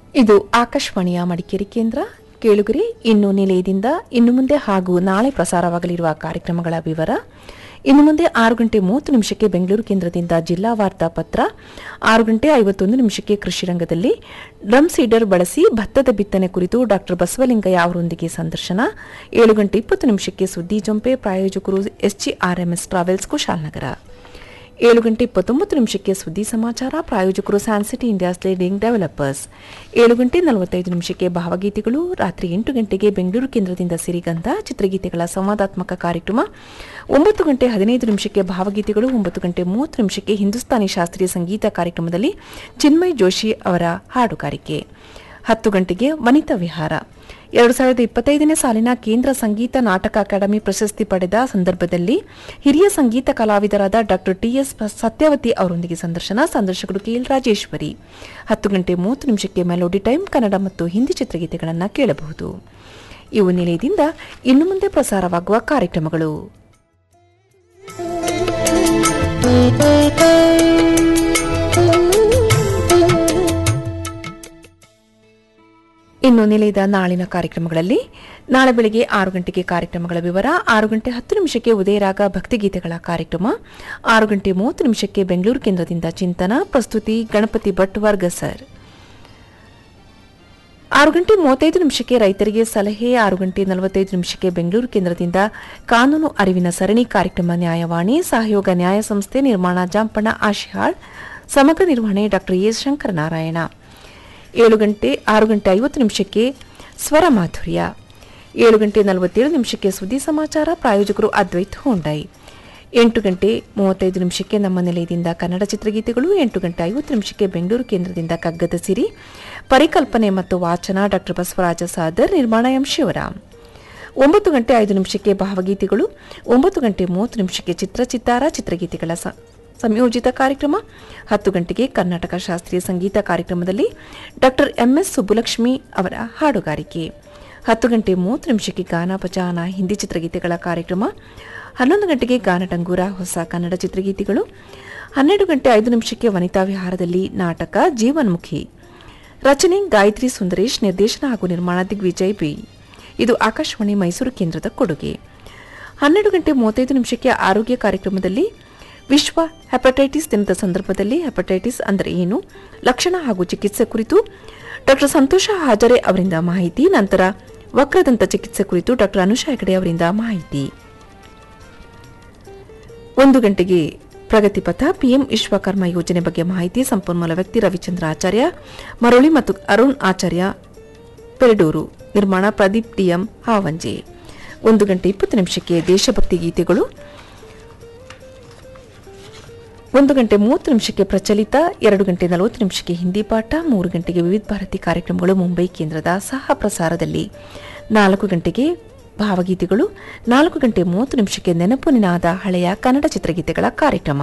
ಇದು ಆಕಾಶವಾಣಿಯ ಮಡಿಕೇರಿ ಕೇಂದ್ರ ಕೇಳುಗರಿ ಇನ್ನು ನಿಲಯದಿಂದ ಇನ್ನು ಮುಂದೆ ಹಾಗೂ ನಾಳೆ ಪ್ರಸಾರವಾಗಲಿರುವ ಕಾರ್ಯಕ್ರಮಗಳ ವಿವರ ಇನ್ನು ಮುಂದೆ ಆರು ಗಂಟೆ ಮೂವತ್ತು ನಿಮಿಷಕ್ಕೆ ಬೆಂಗಳೂರು ಕೇಂದ್ರದಿಂದ ಜಿಲ್ಲಾ ವಾರ್ತಾ ಪತ್ರ ಆರು ಗಂಟೆ ಐವತ್ತೊಂದು ನಿಮಿಷಕ್ಕೆ ಕೃಷಿ ರಂಗದಲ್ಲಿ ಡ್ರಮ್ ಸೀಡರ್ ಬಳಸಿ ಭತ್ತದ ಬಿತ್ತನೆ ಕುರಿತು ಡಾ ಬಸವಲಿಂಗಯ್ಯ ಅವರೊಂದಿಗೆ ಸಂದರ್ಶನ ಏಳು ಗಂಟೆ ಇಪ್ಪತ್ತು ನಿಮಿಷಕ್ಕೆ ಸುದ್ದಿ ಜೊಂಪೆ ಪ್ರಾಯೋಜಕರು ಎಸ್ಜಿಆರ್ಎಂಎಸ್ ಟ್ರಾವೆಲ್ಸ್ ಕುಶಾಲನಗರ ಏಳು ಗಂಟೆ ಇಪ್ಪತ್ತೊಂಬತ್ತು ನಿಮಿಷಕ್ಕೆ ಸುದ್ದಿ ಸಮಾಚಾರ ಪ್ರಾಯೋಜಕರು ಸ್ಯಾನ್ಸಿಟಿ ಇಂಡಿಯಾಸ್ ಲೀಡಿಂಗ್ ಡೆವಲಪರ್ಸ್ ಏಳು ಗಂಟೆ ನಲವತ್ತೈದು ನಿಮಿಷಕ್ಕೆ ಭಾವಗೀತೆಗಳು ರಾತ್ರಿ ಎಂಟು ಗಂಟೆಗೆ ಬೆಂಗಳೂರು ಕೇಂದ್ರದಿಂದ ಸಿರಿಗಂಧ ಚಿತ್ರಗೀತೆಗಳ ಸಂವಾದಾತ್ಮಕ ಕಾರ್ಯಕ್ರಮ ಒಂಬತ್ತು ಗಂಟೆ ಹದಿನೈದು ನಿಮಿಷಕ್ಕೆ ಭಾವಗೀತೆಗಳು ಒಂಬತ್ತು ಗಂಟೆ ಮೂವತ್ತು ನಿಮಿಷಕ್ಕೆ ಹಿಂದೂಸ್ತಾನಿ ಶಾಸ್ತ್ರೀಯ ಸಂಗೀತ ಕಾರ್ಯಕ್ರಮದಲ್ಲಿ ಚಿನ್ಮಯ್ ಜೋಶಿ ಅವರ ಹಾಡುಗಾರಿಕೆ ಹತ್ತು ಗಂಟೆಗೆ ವನಿತಾ ವಿಹಾರ ಎರಡು ಸಾವಿರದ ಇಪ್ಪತ್ತೈದನೇ ಸಾಲಿನ ಕೇಂದ್ರ ಸಂಗೀತ ನಾಟಕ ಅಕಾಡೆಮಿ ಪ್ರಶಸ್ತಿ ಪಡೆದ ಸಂದರ್ಭದಲ್ಲಿ ಹಿರಿಯ ಸಂಗೀತ ಕಲಾವಿದರಾದ ಡಾ ಟಿಎಸ್ ಸತ್ಯವತಿ ಅವರೊಂದಿಗೆ ಸಂದರ್ಶನ ಸಂದರ್ಶಕರು ಕೆಎಲ್ ರಾಜೇಶ್ವರಿ ಹತ್ತು ಗಂಟೆ ಮೂವತ್ತು ನಿಮಿಷಕ್ಕೆ ಮೆಲೋಡಿ ಟೈಮ್ ಕನ್ನಡ ಮತ್ತು ಹಿಂದಿ ಚಿತ್ರಗೀತೆಗಳನ್ನು ಕೇಳಬಹುದು ಇವು ನಿಲಯದಿಂದ ಇನ್ನು ಮುಂದೆ ಪ್ರಸಾರವಾಗುವ ಕಾರ್ಯಕ್ರಮಗಳು ಇನ್ನು ನಿಲಯದ ನಾಳಿನ ಕಾರ್ಯಕ್ರಮಗಳಲ್ಲಿ ನಾಳೆ ಬೆಳಗ್ಗೆ ಆರು ಗಂಟೆಗೆ ಕಾರ್ಯಕ್ರಮಗಳ ವಿವರ ಆರು ಗಂಟೆ ಹತ್ತು ನಿಮಿಷಕ್ಕೆ ಉದಯರಾಗ ಭಕ್ತಿಗೀತೆಗಳ ಕಾರ್ಯಕ್ರಮ ಆರು ಗಂಟೆ ಮೂವತ್ತು ನಿಮಿಷಕ್ಕೆ ಬೆಂಗಳೂರು ಕೇಂದ್ರದಿಂದ ಚಿಂತನ ಪ್ರಸ್ತುತಿ ಗಣಪತಿ ಭಟ್ ವರ್ಗ ಸರ್ ಆರು ಗಂಟೆ ಮೂವತ್ತೈದು ನಿಮಿಷಕ್ಕೆ ರೈತರಿಗೆ ಸಲಹೆ ಆರು ಗಂಟೆ ನಲವತ್ತೈದು ನಿಮಿಷಕ್ಕೆ ಬೆಂಗಳೂರು ಕೇಂದ್ರದಿಂದ ಕಾನೂನು ಅರಿವಿನ ಸರಣಿ ಕಾರ್ಯಕ್ರಮ ನ್ಯಾಯವಾಣಿ ಸಹಯೋಗ ನ್ಯಾಯ ಸಂಸ್ಥೆ ನಿರ್ಮಾಣ ಜಾಂಪಣ್ಣ ಆಶಿಹಾಳ್ ಸಮಗ್ರ ನಿರ್ವಹಣೆ ಡಾ ಎಸ್ ಶಂಕರನಾರಾಯಣ ಏಳು ಗಂಟೆ ಆರು ಗಂಟೆ ಐವತ್ತು ನಿಮಿಷಕ್ಕೆ ಸ್ವರ ಮಾಧುರ್ಯ ಏಳು ಗಂಟೆ ನಲವತ್ತೇಳು ನಿಮಿಷಕ್ಕೆ ಸುದ್ದಿ ಸಮಾಚಾರ ಪ್ರಾಯೋಜಕರು ಅದ್ವೈತ್ ಹೋಂಡೈ ಎಂಟು ಗಂಟೆ ಮೂವತ್ತೈದು ನಿಮಿಷಕ್ಕೆ ನಮ್ಮ ನಿಲಯದಿಂದ ಕನ್ನಡ ಚಿತ್ರಗೀತೆಗಳು ಎಂಟು ಗಂಟೆ ಐವತ್ತು ನಿಮಿಷಕ್ಕೆ ಬೆಂಗಳೂರು ಕೇಂದ್ರದಿಂದ ಕಗ್ಗದ ಸಿರಿ ಪರಿಕಲ್ಪನೆ ಮತ್ತು ವಾಚನ ಡಾ ಬಸವರಾಜ ಸಾದರ್ ನಿರ್ಮಾಣ ಎಂ ಶಿವರಾಮ್ ಒಂಬತ್ತು ಗಂಟೆ ಐದು ನಿಮಿಷಕ್ಕೆ ಭಾವಗೀತೆಗಳು ಒಂಬತ್ತು ಗಂಟೆ ಮೂವತ್ತು ನಿಮಿಷಕ್ಕೆ ಚಿತ್ರಚಿತ್ತಾರ ಚಿತ್ರಗೀತೆಗಳ ಸ- ಸಂಯೋಜಿತ ಕಾರ್ಯಕ್ರಮ ಹತ್ತು ಗಂಟೆಗೆ ಕರ್ನಾಟಕ ಶಾಸ್ತ್ರೀಯ ಸಂಗೀತ ಕಾರ್ಯಕ್ರಮದಲ್ಲಿ ಡಾಕ್ಟರ್ ಎಂಎಸ್ ಸುಬ್ಬುಲಕ್ಷ್ಮಿ ಅವರ ಹಾಡುಗಾರಿಕೆ ಹತ್ತು ಗಂಟೆ ಮೂವತ್ತು ನಿಮಿಷಕ್ಕೆ ಗಾನ ಭಜಾನ ಹಿಂದಿ ಚಿತ್ರಗೀತೆಗಳ ಕಾರ್ಯಕ್ರಮ ಹನ್ನೊಂದು ಗಂಟೆಗೆ ಗಾನಟಂಗೂರ ಹೊಸ ಕನ್ನಡ ಚಿತ್ರಗೀತೆಗಳು ಹನ್ನೆರಡು ಗಂಟೆ ಐದು ನಿಮಿಷಕ್ಕೆ ವನಿತಾ ವಿಹಾರದಲ್ಲಿ ನಾಟಕ ಜೀವನ್ಮುಖಿ ರಚನೆ ಗಾಯತ್ರಿ ಸುಂದರೇಶ್ ನಿರ್ದೇಶನ ಹಾಗೂ ನಿರ್ಮಾಣ ದಿಗ್ವಿಜಯ್ ಬಿ ಇದು ಆಕಾಶವಾಣಿ ಮೈಸೂರು ಕೇಂದ್ರದ ಕೊಡುಗೆ ಹನ್ನೆರಡು ಗಂಟೆ ಮೂವತ್ತೈದು ನಿಮಿಷಕ್ಕೆ ಆರೋಗ್ಯ ಕಾರ್ಯಕ್ರಮದಲ್ಲಿ ವಿಶ್ವ ಹೆಪಟೈಟಿಸ್ ದಿನದ ಸಂದರ್ಭದಲ್ಲಿ ಹೆಪಟೈಟಿಸ್ ಅಂದರೆ ಏನು ಲಕ್ಷಣ ಹಾಗೂ ಚಿಕಿತ್ಸೆ ಕುರಿತು ಡಾಕ್ಟರ್ ಸಂತೋಷ ಹಾಜರೆ ಅವರಿಂದ ಮಾಹಿತಿ ನಂತರ ವಕ್ರದಂತ ಚಿಕಿತ್ಸೆ ಕುರಿತು ಡಾಕ್ಟರ್ ಅನುಷಾ ಹೆಗಡೆ ಅವರಿಂದ ಮಾಹಿತಿ ಒಂದು ಗಂಟೆಗೆ ಪ್ರಗತಿಪಥ ಪಿಎಂ ವಿಶ್ವಕರ್ಮ ಯೋಜನೆ ಬಗ್ಗೆ ಮಾಹಿತಿ ಸಂಪನ್ಮೂಲ ವ್ಯಕ್ತಿ ರವಿಚಂದ್ರ ಆಚಾರ್ಯ ಮರಳಿ ಮತ್ತು ಅರುಣ್ ಆಚಾರ್ಯ ಪೆರಡೂರು ನಿರ್ಮಾಣ ಪ್ರದೀಪ್ ಟಿಎಂ ಹಾವಂಜೆ ಒಂದು ಗಂಟೆ ಇಪ್ಪತ್ತು ನಿಮಿಷಕ್ಕೆ ದೇಶಭಕ್ತಿ ಗೀತೆಗಳು ಒಂದು ಗಂಟೆ ಮೂವತ್ತು ನಿಮಿಷಕ್ಕೆ ಪ್ರಚಲಿತ ಎರಡು ಗಂಟೆ ನಲವತ್ತು ನಿಮಿಷಕ್ಕೆ ಹಿಂದಿ ಪಾಠ ಮೂರು ಗಂಟೆಗೆ ವಿವಿಧ ಭಾರತಿ ಕಾರ್ಯಕ್ರಮಗಳು ಮುಂಬೈ ಕೇಂದ್ರದ ಸಹ ಪ್ರಸಾರದಲ್ಲಿ ನಾಲ್ಕು ಗಂಟೆಗೆ ಭಾವಗೀತೆಗಳು ನಾಲ್ಕು ಗಂಟೆ ಮೂವತ್ತು ನಿಮಿಷಕ್ಕೆ ನೆನಪು ನಿನಾದ ಹಳೆಯ ಕನ್ನಡ ಚಿತ್ರಗೀತೆಗಳ ಕಾರ್ಯಕ್ರಮ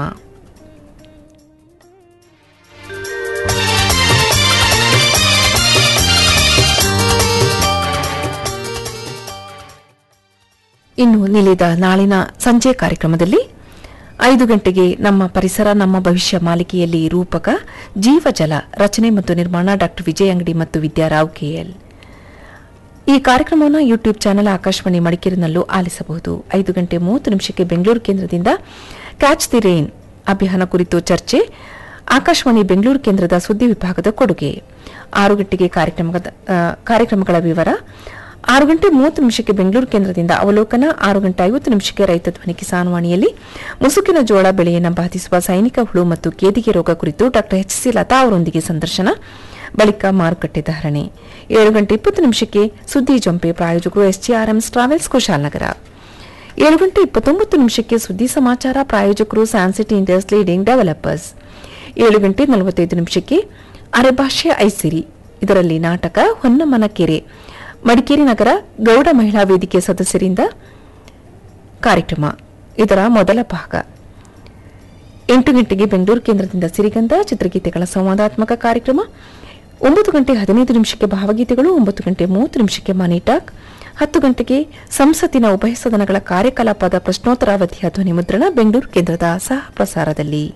ಇನ್ನು ನಿಲಿದ ನಾಳಿನ ಸಂಜೆ ಕಾರ್ಯಕ್ರಮದಲ್ಲಿ ಐದು ಗಂಟೆಗೆ ನಮ್ಮ ಪರಿಸರ ನಮ್ಮ ಭವಿಷ್ಯ ಮಾಲಿಕೆಯಲ್ಲಿ ರೂಪಕ ಜೀವಜಲ ರಚನೆ ಮತ್ತು ನಿರ್ಮಾಣ ಡಾಕ್ಟರ್ ವಿಜಯ ಅಂಗಡಿ ಮತ್ತು ವಿದ್ಯಾರಾವ್ ಕೆಎಲ್ ಈ ಕಾರ್ಯಕ್ರಮವನ್ನು ಯೂಟ್ಯೂಬ್ ಚಾನೆಲ್ ಆಕಾಶವಾಣಿ ಮಡಿಕೇರಿನಲ್ಲೂ ಆಲಿಸಬಹುದು ಐದು ಗಂಟೆ ಮೂವತ್ತು ನಿಮಿಷಕ್ಕೆ ಬೆಂಗಳೂರು ಕೇಂದ್ರದಿಂದ ಕ್ಯಾಚ್ ದಿ ರೈನ್ ಅಭಿಯಾನ ಕುರಿತು ಚರ್ಚೆ ಆಕಾಶವಾಣಿ ಬೆಂಗಳೂರು ಕೇಂದ್ರದ ಸುದ್ದಿ ವಿಭಾಗದ ಕೊಡುಗೆ ಆರು ಗಂಟೆಗೆ ಕಾರ್ಯಕ್ರಮದ ಆ, ಕಾರ್ಯಕ್ರಮಗಳ ವಿವರ ಆರು ಗಂಟೆ ಮೂವತ್ತು ನಿಮಿಷಕ್ಕೆ ಬೆಂಗಳೂರು ಕೇಂದ್ರದಿಂದ ಅವಲೋಕನ ಆರು ಗಂಟೆ ಐವತ್ತು ನಿಮಿಷಕ್ಕೆ ರೈತ ಧ್ವನಿ ಕಿಸಾನ್ ವಾಣಿಯಲ್ಲಿ ಮುಸುಕಿನ ಜೋಳ ಬೆಳೆಯನ್ನು ಬಾಧಿಸುವ ಸೈನಿಕ ಹುಳು ಮತ್ತು ಕೇದಿಗೆ ರೋಗ ಕುರಿತು ಡಾಕ್ಟರ್ ಎಚ್ ಸಿ ಲತಾ ಅವರೊಂದಿಗೆ ಸಂದರ್ಶನ ಬಳಿಕ ಮಾರುಕಟ್ಟೆ ಧಾರಣೆ ಏಳು ಗಂಟೆ ಇಪ್ಪತ್ತು ನಿಮಿಷಕ್ಕೆ ಸುದ್ದಿ ಜೊಂಪೆ ಪ್ರಾಯೋಜಕರು ಎಸ್ಜಿಆರ್ಎಂಸ್ ಟ್ರಾವೆಲ್ಸ್ ಕುಶಾಲನಗರ ಏಳು ಗಂಟೆ ಇಪ್ಪತ್ತೊಂಬತ್ತು ನಿಮಿಷಕ್ಕೆ ಸುದ್ದಿ ಸಮಾಚಾರ ಪ್ರಾಯೋಜಕರು ಸ್ಯಾನ್ಸಿಟಿ ಇಂಡಿಯಾಸ್ ಲೀಡಿಂಗ್ ಡೆವಲಪರ್ಸ್ ಏಳು ಗಂಟೆ ನಲವತ್ತೈದು ನಿಮಿಷಕ್ಕೆ ಅರೆಭಾಷೆ ಐಸಿರಿ ಇದರಲ್ಲಿ ನಾಟಕ ಹೊನ್ನಮ್ಮನ ಕೆರೆ ಮಡಿಕೇರಿ ನಗರ ಗೌಡ ಮಹಿಳಾ ವೇದಿಕೆ ಸದಸ್ಯರಿಂದ ಕಾರ್ಯಕ್ರಮ ಇದರ ಮೊದಲ ಭಾಗ ಎಂಟು ಗಂಟೆಗೆ ಬೆಂಗಳೂರು ಕೇಂದ್ರದಿಂದ ಸಿರಿಗಂಧ ಚಿತ್ರಗೀತೆಗಳ ಸಂವಾದಾತ್ಮಕ ಕಾರ್ಯಕ್ರಮ ಒಂಬತ್ತು ಗಂಟೆ ಹದಿನೈದು ನಿಮಿಷಕ್ಕೆ ಭಾವಗೀತೆಗಳು ಒಂಬತ್ತು ಗಂಟೆ ಮೂವತ್ತು ನಿಮಿಷಕ್ಕೆ ಮನಿ ಟಾಕ್ ಹತ್ತು ಗಂಟೆಗೆ ಸಂಸತ್ತಿನ ಉಭಯ ಸದನಗಳ ಕಾರ್ಯಕಲಾಪದ ಪ್ರಶ್ನೋತ್ತರಾವಧಿಯ ಧ್ವನಿ ಮುದ್ರಣ ಬೆಂಗಳೂರು ಕೇಂದ್ರದ ಸಹ ಪ್ರಸಾರದಲ್ಲಿ